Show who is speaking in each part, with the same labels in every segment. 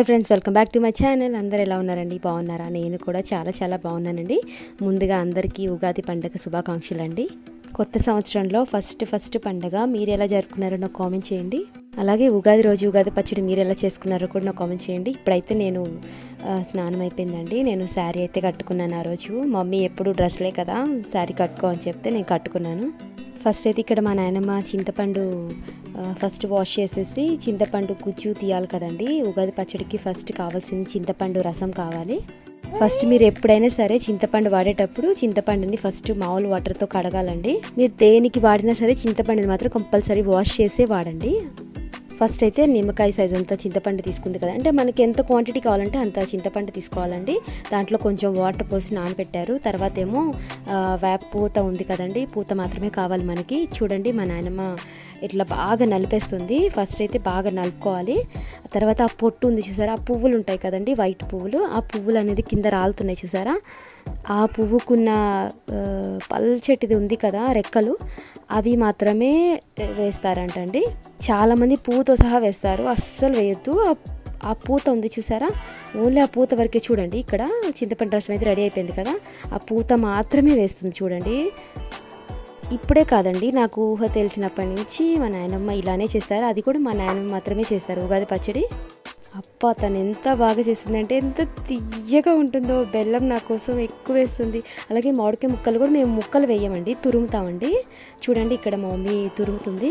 Speaker 1: hi friends welcome back to my channel అందరు ఎలా ఉన్నారండి బాగున్నారా నేను కూడా చాలా చాలా బాగున్నానండి ముందుగా అందరికీ ఉగాది పండుగ శుభాకాంక్షలు అండి కొత్త సంవత్సరంలో ఫస్ట్ ఫస్ట్ పండగ మీరు ఎలా జరుపుకున్నారో నాకు కామెంట్ చేయండి అలాగే ఉగాది రోజు ఉగాది పచ్చడి మీరు ఎలా చేసుకున్నారో కూడా నాకు కామెంట్ చేయండి ఇప్పుడైతే నేను ఆ, స్నానం అయిపోయిందండి నేను శారీ అయితే కట్టుకున్నాను ఆ రోజు మమ్మీ ఎప్పుడు డ్రెస్లే కదా శారీ కట్టుకో అని చెప్తే నేను కట్టుకున్నాను ఫస్ట్ అయితే ఇక్కడ మా నాయనమ్మ చింతపండు ఆ, ఫస్ట్ వాష్ చేసేసి చింతపండు గుజ్జు తీయాలి కదండి ఉగాది పచ్చడికి ఫస్ట్ కావాల్సింది చింతపండు రసం కావాలి ఫస్ట్ మీరు ఎప్పుడైనా సరే చింతపండు వాడేటప్పుడు చింతపండుని ఫస్ట్ మామూలు వాటర్తో కడగాలండి మీరు దేనికి వాడినా సరే చింతపండుని మాత్రం కంపల్సరీ వాష్ చేసే వాడండి ఫస్ట్ అయితే నిమ్మకాయ సైజ్ అంత చింతపండు తీసుకుంది కదా అంటే మనకి ఎంత క్వాంటిటీ కావాలంటే అంత చింతపండు తీసుకోవాలండి దాంట్లో కొంచెం వాటర్ పోసి నానబెట్టారు తర్వాత ఏమో ఆ, వేప పూత ఉంది కదండి పూత మాత్రమే కావాలి మనకి చూడండి మా నాయనమ్మ ఇట్లా బాగా నలిపేస్తుంది ఫస్ట్ అయితే బాగా నలుపుకోవాలి ఆ తర్వాత ఆ పొట్టు ఉంది చూసారా ఆ పువ్వులు ఉంటాయి కదండి వైట్ పువ్వులు ఆ పువ్వులు అనేది కింద రాలుతున్నాయి చూసారా ఆ పువ్వుకున్న ఆ, పల్చటిది ఉంది కదా రెక్కలు అవి మాత్రమే వేస్తారంటండి చాలామంది పువ్వుతో సహా వేస్తారు అస్సలు వేయొద్దు ఆ- ఆ పూత ఉంది చూసారా ఓన్లీ ఆ పూత వరకే చూడండి ఇక్కడ చింతపండు రసం అయితే రెడీ అయిపోయింది కదా ఆ పూత మాత్రమే వేస్తుంది చూడండి ఇప్పుడే కాదండి నాకు ఊహ తెలిసినప్పటి నుంచి మా నాయనమ్మ ఇలానే చేస్తారు అది కూడా మా నాయనమ్మ మాత్రమే చేస్తారు ఉగాది పచ్చడి అప్ప తను ఎంత బాగా చేస్తుందంటే ఎంత తీయగా ఉంటుందో బెల్లం నా కోసం ఎక్కువ వేస్తుంది అలాగే మామిడికాయ ముక్కలు కూడా మేము ముక్కలు వేయమండి తురుముతామండి చూడండి ఇక్కడ మా మమ్మీ తురుముతుంది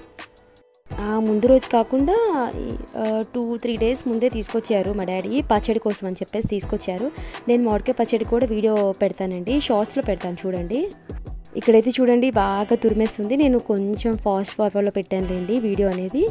Speaker 1: ఆ ముందు రోజు కాకుండా టూ త్రీ డేస్ ముందే తీసుకొచ్చారు మా డాడీ పచ్చడి కోసం అని చెప్పేసి తీసుకొచ్చారు నేను మామిడికాయ పచ్చడి కూడా వీడియో పెడతానండి షార్ట్స్లో పెడతాను చూడండి ఇక్కడైతే చూడండి బాగా తురిమేస్తుంది నేను కొంచెం ఫాస్ట్ ఫార్వర్డ్లో పెట్టానులేండి వీడియో అనేది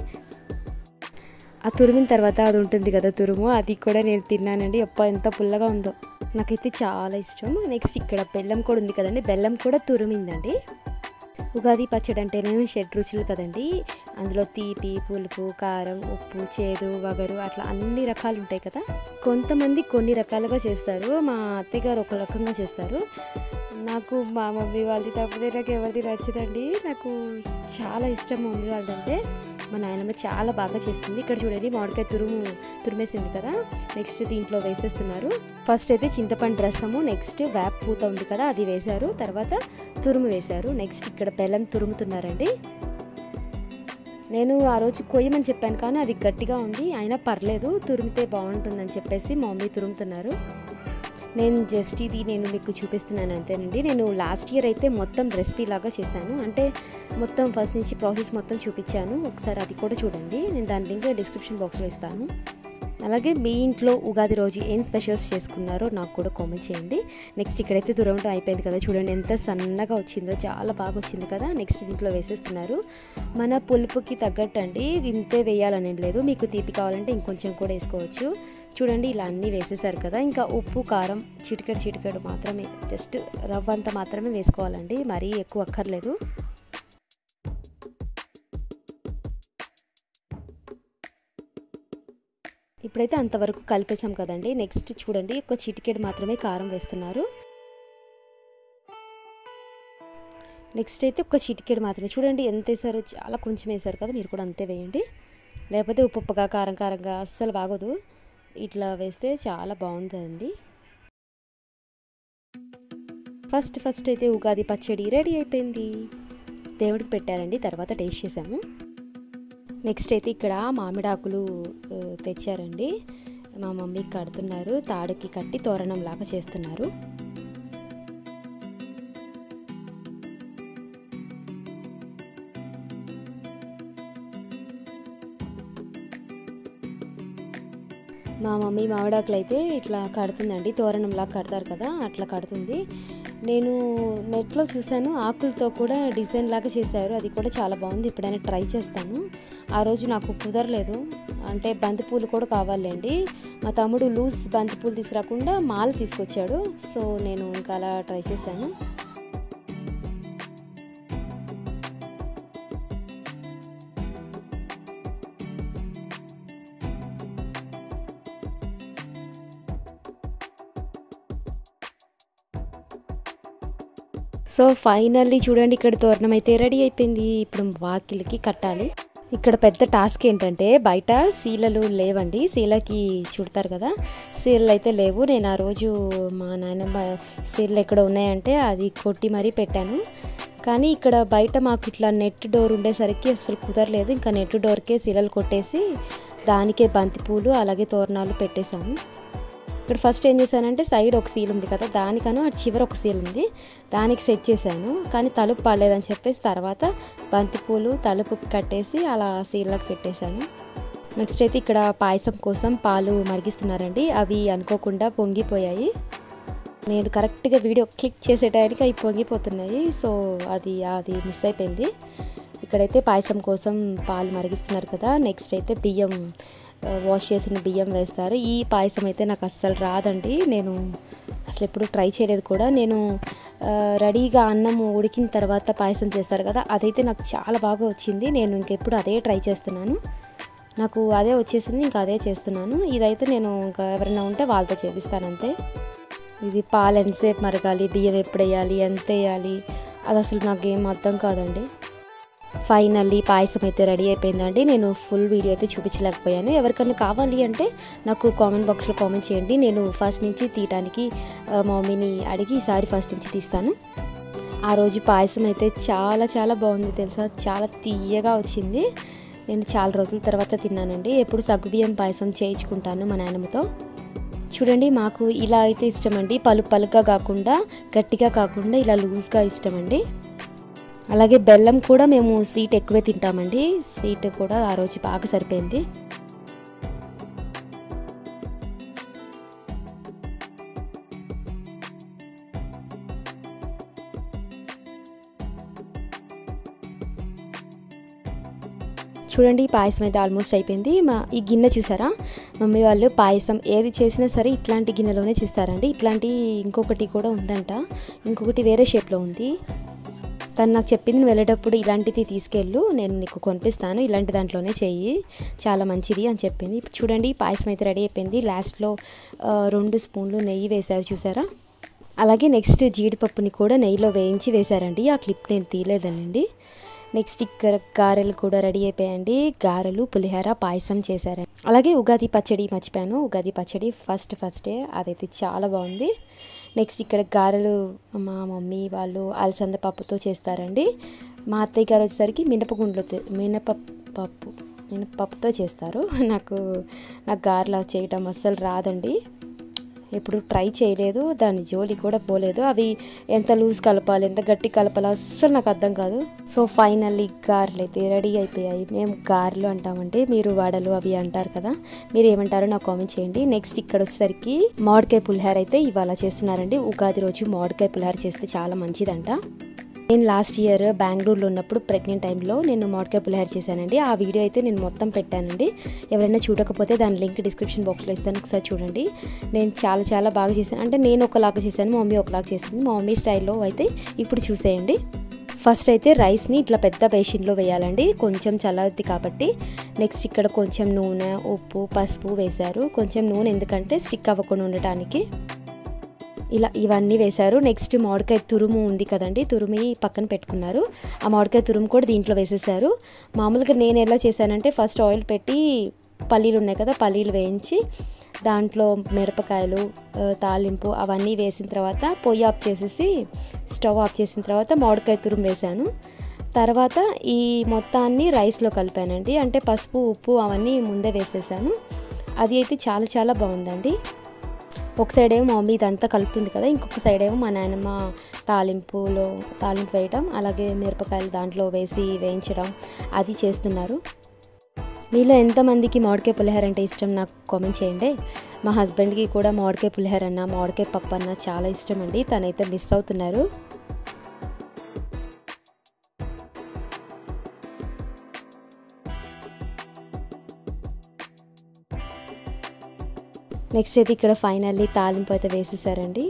Speaker 1: ఆ తురిమిన తర్వాత అది ఉంటుంది కదా తురుము అది కూడా నేను తిన్నానండి అప్ప ఎంత పుల్లగా ఉందో నాకైతే చాలా ఇష్టం నెక్స్ట్ ఇక్కడ బెల్లం కూడా ఉంది కదండి బెల్లం కూడా తురిమిందండి ఉగాది పచ్చడి అంటేనేమో షెడ్ రుచులు కదండి అందులో తీపి పులుపు కారం ఉప్పు చేదు వగరు అట్లా అన్ని రకాలు ఉంటాయి కదా కొంతమంది కొన్ని రకాలుగా చేస్తారు మా అత్తయ్యగారు ఒక రకంగా చేస్తారు నాకు మా మమ్మీ వాళ్ళది తప్పితే నాకు ఎవరిది నచ్చదండి నాకు చాలా ఇష్టం మా మమ్మీ వాళ్ళదంటే మా నాయనమ్మ చాలా బాగా చేస్తుంది ఇక్కడ చూడండి మామిడికాయ తురుము తురిమేసింది కదా నెక్స్ట్ దీంట్లో వేసేస్తున్నారు ఫస్ట్ అయితే చింతపండు రసము నెక్స్ట్ వేప పూత ఉంది కదా అది వేశారు తర్వాత తురుము వేశారు నెక్స్ట్ ఇక్కడ బెల్లం తురుముతున్నారండి నేను ఆ రోజు కొయ్యమని చెప్పాను కానీ అది గట్టిగా ఉంది అయినా పర్లేదు తురిమితే బాగుంటుందని చెప్పేసి మా మమ్మీ తురుముతున్నారు నేను జస్ట్ ఇది నేను మీకు చూపిస్తున్నాను అంతేనండి నేను లాస్ట్ ఇయర్ అయితే మొత్తం రెసిపీ లాగా చేశాను అంటే మొత్తం ఫస్ట్ నుంచి ప్రాసెస్ మొత్తం చూపించాను ఒకసారి అది కూడా చూడండి నేను దాని లింక్ డిస్క్రిప్షన్ బాక్స్లో ఇస్తాను అలాగే మీ ఇంట్లో ఉగాది రోజు ఏం స్పెషల్స్ చేసుకున్నారో నాకు కూడా కామెంట్ చేయండి నెక్స్ట్ ఇక్కడైతే తురమటం అయిపోయింది కదా చూడండి ఎంత సన్నగా వచ్చిందో చాలా బాగా వచ్చింది కదా నెక్స్ట్ దీంట్లో వేసేస్తున్నారు మన పులుపుకి తగ్గట్టు అండి ఇంతే వేయాలని లేదు మీకు తీపి కావాలంటే ఇంకొంచెం కూడా వేసుకోవచ్చు చూడండి ఇలా అన్నీ వేసేసారు కదా ఇంకా ఉప్పు కారం చిటికెడు చిటికెడు మాత్రమే జస్ట్ రవ్వ అంత మాత్రమే వేసుకోవాలండి మరీ ఎక్కువ అక్కర్లేదు ఇప్పుడైతే అంతవరకు కలిపేసాం కదండి నెక్స్ట్ చూడండి ఒక చిటికెడు మాత్రమే కారం వేస్తున్నారు నెక్స్ట్ అయితే ఒక చిటికెడు మాత్రమే చూడండి ఎంత వేసారో చాలా కొంచెం వేసారు కదా మీరు కూడా అంతే వేయండి లేకపోతే ఉప్పు ఉప్పుగా కారం కారంగా అస్సలు బాగోదు ఇట్లా వేస్తే చాలా బాగుంటుందండి ఫస్ట్ ఫస్ట్ అయితే ఉగాది పచ్చడి రెడీ అయిపోయింది దేవుడికి పెట్టారండి తర్వాత టేస్ట్ చేసాము నెక్స్ట్ అయితే ఇక్కడ మామిడాకులు ఆ, తెచ్చారండి మా మమ్మీ కడుతున్నారు తాడుకి కట్టి తోరణం లాగా చేస్తున్నారు మా మమ్మీ మామిడాకులు అయితే ఇట్లా కడుతుందండి తోరణంలా కడతారు కదా అట్లా కడుతుంది నేను నెట్లో చూశాను ఆకులతో కూడా డిజైన్ లాగా చేశారు అది కూడా చాలా బాగుంది ఎప్పుడైనా ట్రై చేస్తాను ఆ రోజు నాకు కుదరలేదు అంటే బంతిపూలు కూడా కావాలండి మా తమ్ముడు లూజ్ బంతిపూలు తీసుకురాకుండా మాల తీసుకొచ్చాడు సో నేను ఇంకా అలా ట్రై చేశాను సో ఫైనల్లీ చూడండి ఇక్కడ తోరణం అయితే రెడీ అయిపోయింది ఇప్పుడు వాకిలికి కట్టాలి ఇక్కడ పెద్ద టాస్క్ ఏంటంటే బయట శీలలు లేవండి శీలకి చుడతారు కదా శీలలు అయితే లేవు నేను ఆ రోజు మా నాయనమ్మ శీలలు ఎక్కడ ఉన్నాయంటే అది కొట్టి మరీ పెట్టాను కానీ ఇక్కడ బయట మాకు ఇట్లా నెట్ డోర్ ఉండేసరికి అసలు కుదరలేదు ఇంకా నెట్ డోర్కే శీలలు కొట్టేసి దానికే బంతిపూలు అలాగే తోరణాలు పెట్టేశాము ఇక్కడ ఫస్ట్ ఏం చేశానంటే సైడ్ ఒక సీల్ ఉంది కదా దానికను అటు చివర ఒక సీల్ ఉంది దానికి సెట్ చేశాను కానీ తలుపు పడలేదని చెప్పేసి తర్వాత బంతిపూలు తలుపు కట్టేసి అలా సీల్లకు పెట్టేశాను నెక్స్ట్ అయితే ఇక్కడ పాయసం కోసం పాలు మరిగిస్తున్నారండి అవి అనుకోకుండా పొంగిపోయాయి నేను కరెక్ట్గా వీడియో క్లిక్ చేసే టైంకి అవి పొంగిపోతున్నాయి సో అది అది మిస్ అయిపోయింది ఇక్కడైతే పాయసం కోసం పాలు మరిగిస్తున్నారు కదా నెక్స్ట్ అయితే బియ్యం వాష్ చేసిన బియ్యం వేస్తారు ఈ పాయసం అయితే నాకు అస్సలు రాదండి నేను అసలు ఎప్పుడు ట్రై చేయలేదు కూడా నేను రెడీగా అన్నం ఉడికిన తర్వాత పాయసం చేస్తారు కదా అదైతే నాకు చాలా బాగా వచ్చింది నేను ఇంకెప్పుడు అదే ట్రై చేస్తున్నాను నాకు అదే వచ్చేసింది ఇంకా అదే చేస్తున్నాను ఇదైతే నేను ఇంకా ఎవరైనా ఉంటే వాళ్ళతో చేపిస్తాను అంతే ఇది పాలు ఎంతసేపు మరగాలి బియ్యం ఎప్పుడు వేయాలి ఎంత వేయాలి అది అసలు నాకు ఏం అర్థం కాదండి ఫైనల్లీ పాయసం అయితే రెడీ అయిపోయిందండి నేను ఫుల్ వీడియో అయితే చూపించలేకపోయాను ఎవరికైనా కావాలి అంటే నాకు కామెంట్ బాక్స్లో కామెంట్ చేయండి నేను ఫస్ట్ నుంచి తీయటానికి మా మమ్మీని అడిగి ఈసారి ఫస్ట్ నుంచి తీస్తాను ఆ రోజు పాయసం అయితే చాలా చాలా బాగుంది తెలుసా చాలా తీయగా వచ్చింది నేను చాలా రోజుల తర్వాత తిన్నానండి ఎప్పుడు సగ్గుబియ్యం పాయసం చేయించుకుంటాను మా నాన్నమ్మతో చూడండి మాకు ఇలా అయితే ఇష్టమండి పలు పలుగా కాకుండా గట్టిగా కాకుండా ఇలా లూజ్గా ఇష్టమండి అలాగే బెల్లం కూడా మేము స్వీట్ ఎక్కువే తింటామండి స్వీట్ కూడా ఆ రోజు బాగా సరిపోయింది చూడండి పాయసం అయితే ఆల్మోస్ట్ అయిపోయింది మా ఈ గిన్నె చూసారా మమ్మీ వాళ్ళు పాయసం ఏది చేసినా సరే ఇట్లాంటి గిన్నెలోనే చేస్తారండి ఇట్లాంటి ఇంకొకటి కూడా ఉందంట ఇంకొకటి వేరే షేప్లో ఉంది తను నాకు చెప్పింది నువ్వు వెళ్ళేటప్పుడు ఇలాంటిది తీసుకెళ్ళు నేను నీకు కొనిపిస్తాను ఇలాంటి దాంట్లోనే చెయ్యి చాలా మంచిది అని చెప్పింది చూడండి పాయసం అయితే రెడీ అయిపోయింది లాస్ట్లో రెండు స్పూన్లు నెయ్యి వేశారు చూసారా అలాగే నెక్స్ట్ జీడిపప్పుని కూడా నెయ్యిలో వేయించి వేశారండి ఆ క్లిప్ నేను తీయలేదనండి నెక్స్ట్ ఇక్కడ గారెలు కూడా రెడీ అయిపోయాయండి గారెలు పులిహోర పాయసం చేశారండి అలాగే ఉగాది పచ్చడి మర్చిపోయాను ఉగాది పచ్చడి ఫస్ట్ ఫస్టే అదైతే చాలా బాగుంది నెక్స్ట్ ఇక్కడ గారెలు మా మమ్మీ వాళ్ళు అలసంద పప్పుతో చేస్తారండి మా అత్తయ్య గారు వచ్చేసరికి మినపగుండ్లు మినప పప్పు మినపప్పుతో చేస్తారు నాకు నాకు గారెలు చేయటం అస్సలు రాదండి ఎప్పుడు ట్రై చేయలేదు దాని జోలి కూడా పోలేదు అవి ఎంత లూజ్ కలపాలి ఎంత గట్టి కలపాలి అస్సలు నాకు అర్థం కాదు సో ఫైనల్లీ గారెలు అయితే రెడీ అయిపోయాయి మేము గారెలు అంటామంటే మీరు వడలు అవి అంటారు కదా మీరు ఏమంటారో నాకు కామెంట్ చేయండి నెక్స్ట్ ఇక్కడ వచ్చేసరికి మామిడికాయ పులిహార అయితే ఇవాళ చేస్తున్నారండి ఉగాది రోజు మామిడికాయ పులిహార చేస్తే చాలా మంచిదంట నేను లాస్ట్ ఇయర్ బెంగళూరులో ఉన్నప్పుడు ప్రెగ్నెంట్ టైంలో నేను మామిడికాయ పులిహార చేశానండి ఆ వీడియో అయితే నేను మొత్తం పెట్టానండి ఎవరైనా చూడకపోతే దాని లింక్ డిస్క్రిప్షన్ బాక్స్లో ఇస్తాను ఒకసారి చూడండి నేను చాలా చాలా బాగా చేశాను అంటే నేను ఒకలాగా చేశాను మా మమ్మీ ఒకలాగా చేసింది మా మమ్మీ స్టైల్లో అయితే ఇప్పుడు చూసేయండి ఫస్ట్ అయితే రైస్ని ఇట్లా పెద్ద బేషన్లో వేయాలండి కొంచెం చల్లద్ది కాబట్టి నెక్స్ట్ ఇక్కడ కొంచెం నూనె ఉప్పు పసుపు వేశారు కొంచెం నూనె ఎందుకంటే స్టిక్ అవ్వకుండా ఉండటానికి ఇలా ఇవన్నీ వేశారు నెక్స్ట్ మామిడికాయ తురుము ఉంది కదండి తురుమి పక్కన పెట్టుకున్నారు ఆ మామిడికాయ తురుము కూడా దీంట్లో వేసేసారు మామూలుగా నేను ఎలా చేశానంటే ఫస్ట్ ఆయిల్ పెట్టి పల్లీలు ఉన్నాయి కదా పల్లీలు వేయించి దాంట్లో మిరపకాయలు తాలింపు అవన్నీ వేసిన తర్వాత పొయ్యి ఆఫ్ చేసేసి స్టవ్ ఆఫ్ చేసిన తర్వాత మామిడికాయ తురుము వేశాను తర్వాత ఈ మొత్తాన్ని రైస్లో కలిపానండి అంటే పసుపు ఉప్పు అవన్నీ ముందే వేసేసాను అది అయితే చాలా చాలా బాగుందండి ఒక సైడ్ ఏమో మమ్మీ ఇదంతా కలుపుతుంది కదా ఇంకొక సైడ్ ఏమో మా నాయనమ్మ తాలింపులో తాలింపు వేయటం అలాగే మిరపకాయలు దాంట్లో వేసి వేయించడం అది చేస్తున్నారు మీలో ఎంతమందికి మామిడికాయ పులిహోర అంటే ఇష్టం నాకు కామెంట్ చేయండి మా హస్బెండ్కి కూడా మామిడికాయ పులిహోర అన్న మామిడికాయ పప్పు అన్న చాలా ఇష్టం అండి తనైతే మిస్ అవుతున్నారు నెక్స్ట్ అయితే ఇక్కడ ఫైనల్లీ తాలింపు అయితే వేసేసారండి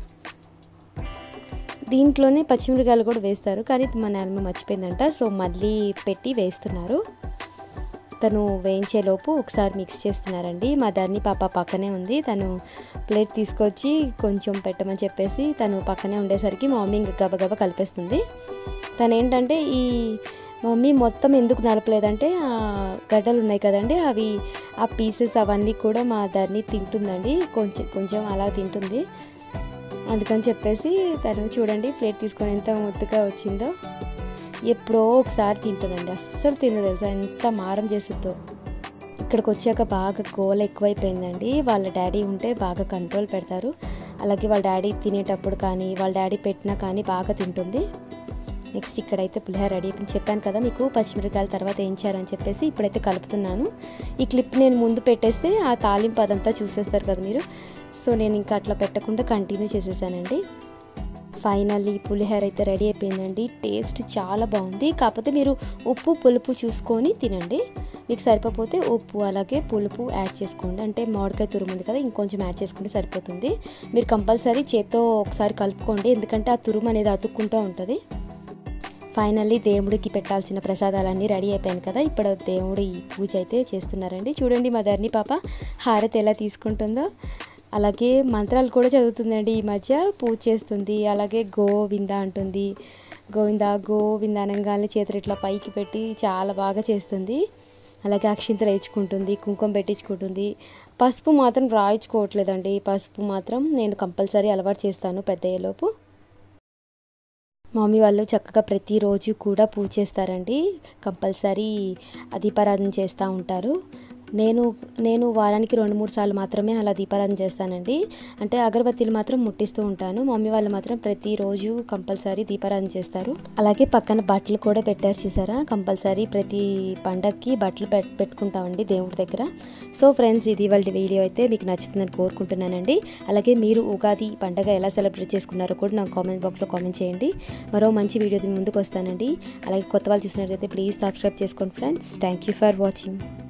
Speaker 1: దీంట్లోనే పచ్చిమిరకాయలు కూడా వేస్తారు కానీ మా నాన్నమ్మ మర్చిపోయిందంట సో మళ్ళీ పెట్టి వేస్తున్నారు తను వేయించేలోపు ఒకసారి మిక్స్ చేస్తున్నారండి మా దాన్ని పాప పక్కనే ఉంది తను ప్లేట్ తీసుకొచ్చి కొంచెం పెట్టమని చెప్పేసి తను పక్కనే ఉండేసరికి మా మమ్మీ ఇంకా గబగబా కలిపేస్తుంది తను ఏంటంటే ఈ మమ్మీ మొత్తం ఎందుకు నలపలేదంటే ఆ గడ్డలు ఉన్నాయి కదండి అవి ఆ పీసెస్ అవన్నీ కూడా మా ధరణి తింటుందండి కొంచెం కొంచెం అలా తింటుంది అందుకని చెప్పేసి తను చూడండి ప్లేట్ తీసుకొని ఎంత ముద్దుగా వచ్చిందో ఎప్పుడో ఒకసారి తింటుందండి అస్సలు తినదు తెలుసా ఎంత మారం చేస్తుందో ఇక్కడికి వచ్చాక బాగా గోల ఎక్కువైపోయిందండి వాళ్ళ డాడీ ఉంటే బాగా కంట్రోల్ పెడతారు అలాగే వాళ్ళ డాడీ తినేటప్పుడు కానీ వాళ్ళ డాడీ పెట్టినా కానీ బాగా తింటుంది నెక్స్ట్ ఇక్కడైతే పులిహోర రెడీ అయిపోయింది చెప్పాను కదా మీకు పచ్చిమిరకాయల తర్వాత ఏం చేయాలని చెప్పేసి ఇప్పుడైతే కలుపుతున్నాను ఈ క్లిప్ నేను ముందు పెట్టేస్తే ఆ తాలింపు అదంతా చూసేస్తారు కదా మీరు సో నేను ఇంకా అట్లా పెట్టకుండా కంటిన్యూ చేసేసానండి ఫైనల్లీ పులిహోర అయితే రెడీ అయిపోయిందండి టేస్ట్ చాలా బాగుంది కాకపోతే మీరు ఉప్పు పులుపు చూసుకొని తినండి మీకు సరిపోతే ఉప్పు అలాగే పులుపు యాడ్ చేసుకోండి అంటే మామిడికాయ తురుము ఉంది కదా ఇంకొంచెం యాడ్ చేసుకుంటే సరిపోతుంది మీరు కంపల్సరీ చేత్తో ఒకసారి కలుపుకోండి ఎందుకంటే ఆ తురుము అనేది అతుక్కుంటూ ఉంటుంది ఫైనల్లీ దేవుడికి పెట్టాల్సిన ప్రసాదాలన్నీ రెడీ అయిపోయాను కదా ఇప్పుడు దేవుడి పూజ అయితే చేస్తున్నారండి చూడండి మా ధరణి పాప హారతి ఎలా తీసుకుంటుందో అలాగే మంత్రాలు కూడా చదువుతుందండి ఈ మధ్య పూజ చేస్తుంది అలాగే గోవింద అంటుంది గోవింద గోవింద అనగానే చేతులు ఇట్లా పైకి పెట్టి చాలా బాగా చేస్తుంది అలాగే అక్షింతలు వేయించుకుంటుంది కుంకుమ పెట్టించుకుంటుంది పసుపు మాత్రం రాయించుకోవట్లేదండి పసుపు మాత్రం నేను కంపల్సరీ అలవాటు చేస్తాను పెద్దయ్యేలోపు మమ్మీ వాళ్ళు చక్కగా ప్రతిరోజు కూడా పూజ చేస్తారండి కంపల్సరీ దీపారాధన చేస్తూ ఉంటారు నేను నేను వారానికి రెండు మూడు సార్లు మాత్రమే అలా దీపారాధన చేస్తానండి అంటే అగరబత్తీలు మాత్రం ముట్టిస్తూ ఉంటాను మమ్మీ వాళ్ళు మాత్రం ప్రతిరోజు కంపల్సరీ దీపారాధన చేస్తారు అలాగే పక్కన బట్టలు కూడా పెట్టారు చూసారా కంపల్సరీ ప్రతి పండక్కి బట్టలు పెట్ పెట్టుకుంటామండి దేవుడి దగ్గర సో ఫ్రెండ్స్ ఇది వాళ్ళ వీడియో అయితే మీకు నచ్చుతుందని కోరుకుంటున్నానండి అలాగే మీరు ఉగాది పండగ ఎలా సెలబ్రేట్ చేసుకున్నారో కూడా నాకు కామెంట్ బాక్స్లో కామెంట్ చేయండి మరో మంచి వీడియో ముందుకు వస్తానండి అలాగే కొత్త వాళ్ళు చూసినట్లయితే ప్లీజ్ సబ్స్క్రైబ్ చేసుకోండి friends thank you for watching